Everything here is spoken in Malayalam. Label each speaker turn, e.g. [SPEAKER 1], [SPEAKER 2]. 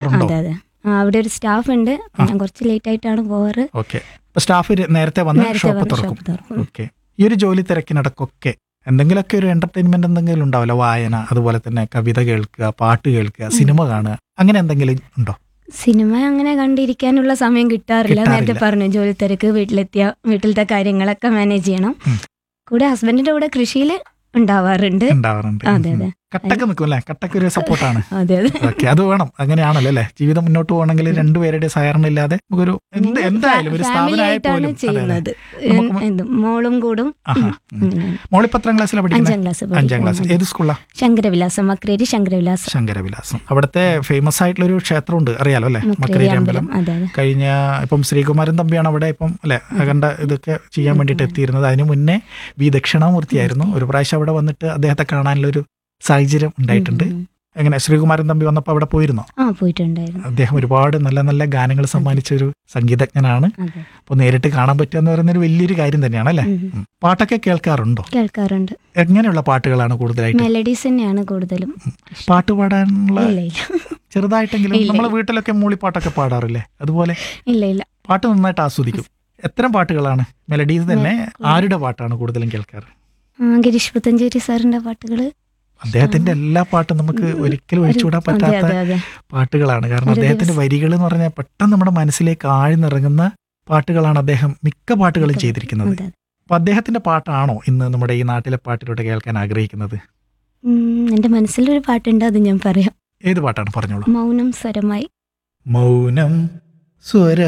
[SPEAKER 1] പോവാറുണ്ടോ
[SPEAKER 2] അതെ അതെ ആ, അവിടെ ഒരു സ്റ്റാഫ് ഉണ്ട് ഞാൻ കുറച്ച് ലേറ്റ് ആയിട്ടാണ് പോവാറ്
[SPEAKER 1] ഓക്കെ അപ്പൊ സ്റ്റാഫ് നേരത്തെ വന്ന്
[SPEAKER 2] നേരത്തെ
[SPEAKER 1] ഷോപ്പ്
[SPEAKER 2] വന്ന്
[SPEAKER 1] തുറക്കും
[SPEAKER 2] ഷോപ്പ് തുറക്കും
[SPEAKER 1] ഓക്കെ ഈ ഒരു ജോലി തിരക്കിനിടക്കൊക്കെ എന്തെങ്കിലുമൊക്കെ ഒരു എന്റർടൈൻമെന്റ് എന്തെങ്കിലും ഉണ്ടാവില്ല വായന അതുപോലെ തന്നെ കവിത കേൾക്കുക പാട്ട് കേൾക്കുക സിനിമ കാണുക അങ്ങനെ എന്തെങ്കിലും ഉണ്ടോ
[SPEAKER 2] സിനിമ അങ്ങനെ കണ്ടിരിക്കാനുള്ള സമയം കിട്ടാറില്ല
[SPEAKER 1] കിട്ടാറില്ല.
[SPEAKER 2] നേരത്തെ പറഞ്ഞു ജോലി തിരക്ക് വീട്ടിലെത്തിയ വീട്ടിലത്തെ കാര്യങ്ങളൊക്കെ മാനേജ് ചെയ്യണം
[SPEAKER 1] ഉം.
[SPEAKER 2] കൂടെ ഹസ്ബൻഡിന്റെ കൂടെ കൃഷിയിൽ ഉണ്ടാവാറുണ്ട്
[SPEAKER 1] ഉണ്ടാവാറുണ്ട്
[SPEAKER 2] അതെ, അതെ.
[SPEAKER 1] ഉം. കട്ടക്ക് നിൽക്കും അല്ലേ കട്ടക്ക് ഒരു സപ്പോർട്ടാണ്
[SPEAKER 2] അതെ അതെ
[SPEAKER 1] ഓക്കെ അത് വേണം അങ്ങനെയാണല്ലോ അല്ലേ ജീവിതം മുന്നോട്ട് പോകണമെങ്കിൽ രണ്ടുപേരുടെ സഹകരണം ഇല്ലാതെ നമുക്കൊരു എന്ത് എന്തായാലും ഒരു
[SPEAKER 2] ഫാമിലി
[SPEAKER 1] സ്ഥാപനമായ
[SPEAKER 2] ആയിട്ടാണ്
[SPEAKER 1] പോലും അതെ, അതെ.
[SPEAKER 2] ചെയ്യുന്നത്
[SPEAKER 1] നമുക്ക്
[SPEAKER 2] എന്ത് മോളും കൂടും
[SPEAKER 1] ആഹാ. ഉം.
[SPEAKER 2] അങ്ങനെയാണ്.
[SPEAKER 1] മോളിപ്പത്രാം ക്ലാസ്സിലാണ് പഠിക്കുന്നത്
[SPEAKER 2] അഞ്ചാം ക്ലാസ്
[SPEAKER 1] അഞ്ചാം ക്ലാസ് ഏത് സ്കൂളാ
[SPEAKER 2] ശങ്കരവിലാസം മക്രേരി ശങ്കരവിലാസം
[SPEAKER 1] ശങ്കരവിലാസം അവിടുത്തെ ഫേമസ് ആയിട്ടുള്ള ഒരു ക്ഷേത്രമുണ്ട് അറിയാലോ അല്ലേ
[SPEAKER 2] മക്രേരി
[SPEAKER 1] മക്കരേരി
[SPEAKER 2] അമ്പലം
[SPEAKER 1] അമ്പലം
[SPEAKER 2] അതെ അതെ
[SPEAKER 1] കഴിഞ്ഞ ഇപ്പം ശ്രീകുമാരൻ തമ്പിയാണ് അവിടെ ഇപ്പം അല്ലെ അഖണ്ഡ ഇതൊക്കെ ചെയ്യാൻ വേണ്ടിയിട്ട് എത്തിയിരുന്നത് അതിന് മുന്നേ വി ദക്ഷിണാമൂർത്തിയായിരുന്നു ഒരു പ്രാവശ്യം അവിടെ വന്നിട്ട് അദ്ദേഹത്തെ കാണാനുള്ള ഒരു സാഹചര്യം ഉണ്ടായിട്ടുണ്ട്
[SPEAKER 2] ഉം, ഉം.
[SPEAKER 1] എങ്ങനെ ശ്രീകുമാരൻ തമ്പി വന്നപ്പോൾ അവിടെ പോയിരുന്നോ
[SPEAKER 2] ആ പോയിട്ടുണ്ടായിരുന്നു
[SPEAKER 1] അദ്ദേഹം ഒരുപാട് നല്ല നല്ല ഗാനങ്ങൾ സമ്മാനിച്ച ഒരു സംഗീതജ്ഞനാണ്
[SPEAKER 2] അതെ
[SPEAKER 1] അപ്പോൾ നേരിട്ട് കാണാൻ പറ്റുക എന്ന് പറയുന്ന ഒരു വലിയൊരു കാര്യം തന്നെയാണ് അല്ലേ
[SPEAKER 2] ഉം.
[SPEAKER 1] ഉം. പാട്ടൊക്കെ കേൾക്കാറുണ്ടോ
[SPEAKER 2] കേൾക്കാറുണ്ട്
[SPEAKER 1] എങ്ങനെയുള്ള പാട്ടുകളാണ് കൂടുതലായിട്ട്
[SPEAKER 2] മെലഡീസ് തന്നെയാണ് കൂടുതലും
[SPEAKER 1] പാട്ട് പാടാനുള്ള
[SPEAKER 2] ഇല്ല ഇല്ല
[SPEAKER 1] ചെറുതായിട്ടെങ്കിലും
[SPEAKER 2] ഇല്ല.
[SPEAKER 1] നമ്മളെ വീട്ടിലൊക്കെ മൂളിപ്പാട്ടൊക്കെ പാടാറില്ലേ അതുപോലെ
[SPEAKER 2] ഇല്ല ഇല്ല
[SPEAKER 1] പാട്ട് നന്നായിട്ട് ആസ്വദിക്കും എത്തരം പാട്ടുകളാണ് മെലഡീസ് തന്നെ ആരുടെ പാട്ടാണ് കൂടുതലും കേൾക്കാറ്
[SPEAKER 2] ആ, ഗിരീഷ് പുത്തഞ്ചേരി സാറിന്റെ പാട്ടുകള്
[SPEAKER 1] അദ്ദേഹത്തിന്റെ എല്ലാ പാട്ടും നമുക്ക് ഒരിക്കലും
[SPEAKER 2] ഒരു-
[SPEAKER 1] ഒഴിച്ചുവിടാൻ
[SPEAKER 2] അതെ
[SPEAKER 1] പറ്റാത്ത
[SPEAKER 2] അതെ അതെ
[SPEAKER 1] പാട്ടുകളാണ് കാരണം
[SPEAKER 2] ഒരു
[SPEAKER 1] അദ്ദേഹത്തിന്റെ വരികൾ എന്ന് പറഞ്ഞാൽ പെട്ടെന്ന് നമ്മുടെ മനസ്സിലേക്ക് ആഴ്ന്നിറങ്ങുന്ന പാട്ടുകളാണ് അദ്ദേഹം മിക്ക പാട്ടുകളും ചെയ്തിരിക്കുന്നത്
[SPEAKER 2] അതെ
[SPEAKER 1] അപ്പൊ അദ്ദേഹത്തിന്റെ പാട്ടാണോ ഇന്ന് നമ്മുടെ ഈ നാട്ടിലെ പാട്ടിലൂടെ കേൾക്കാൻ ആഗ്രഹിക്കുന്നത്
[SPEAKER 2] ഉം, എന്റെ മനസ്സിലൊരു പാട്ടുണ്ട് അത് ഞാൻ പറയാം
[SPEAKER 1] ഏത് പാട്ടാണ് പറഞ്ഞോളൂ
[SPEAKER 2] മൗനം സ്വരമായി
[SPEAKER 1] മൗനം സ്വര